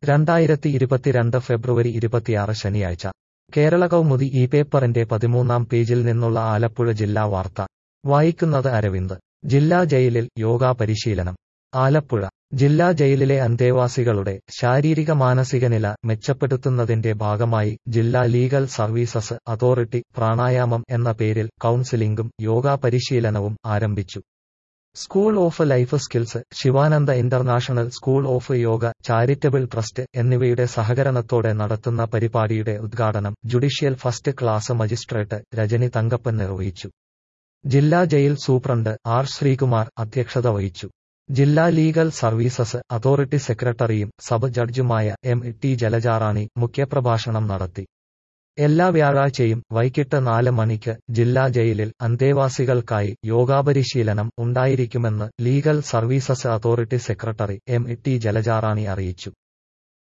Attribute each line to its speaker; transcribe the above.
Speaker 1: രണ്ടായിരത്തി ഇരുപത്തിരണ്ട് ഫെബ്രുവരി ഇരുപത്തിയാറ് ശനിയാഴ്ച കേരള കൗമുദി ഈ പേപ്പറിന്റെ പതിമൂന്നാം പേജിൽ നിന്നുള്ള ആലപ്പുഴ ജില്ലാ വാർത്ത വായിക്കുന്നത് അരവിന്ദ് ജില്ലാ ജയിലിൽ യോഗാ പരിശീലനം ആലപ്പുഴ ജില്ലാ ജയിലിലെ അന്തേവാസികളുടെ ശാരീരിക മാനസിക നില മെച്ചപ്പെടുത്തുന്നതിന്റെ ഭാഗമായി ജില്ലാ ലീഗൽ സർവീസസ് അതോറിറ്റി പ്രാണായാമം എന്ന പേരിൽ കൗൺസിലിംഗും യോഗാ പരിശീലനവും ആരംഭിച്ചു school of life skills Shivananda international school of yoga charitable trust എന്നിവയുടെ സഹകരണത്തോടെ നടത്തുന്ന പരിപാടിയുടെ ഉദ്ഘാടനം judicial first class magistrate Rajani Thankappan നിർവഹിച്ചു ജില്ലാ ജയിൽ സൂപ്രണ്ട് ആർ ശ്രീകുമാർ അധ്യക്ഷത വഹിച്ചു ജില്ലാ ലീഗൽ സർവീസസ് അതോറിറ്റി സെക്രട്ടറിയും സബ് ജഡ്ജുമായ എം ടി ജലജാറാണി മുഖ്യപ്രഭാഷണം നടത്തി എല്ലാ വ്യാഴാഴ്ചയും വൈകിട്ട് നാല് മണിക്ക് ജില്ലാ ജയിലിൽ അന്തേവാസികൾക്കായി യോഗാപരിശീലനം ഉണ്ടായിരിക്കുമെന്ന് legal services authority secretary M T Jalajarani അറിയിച്ചു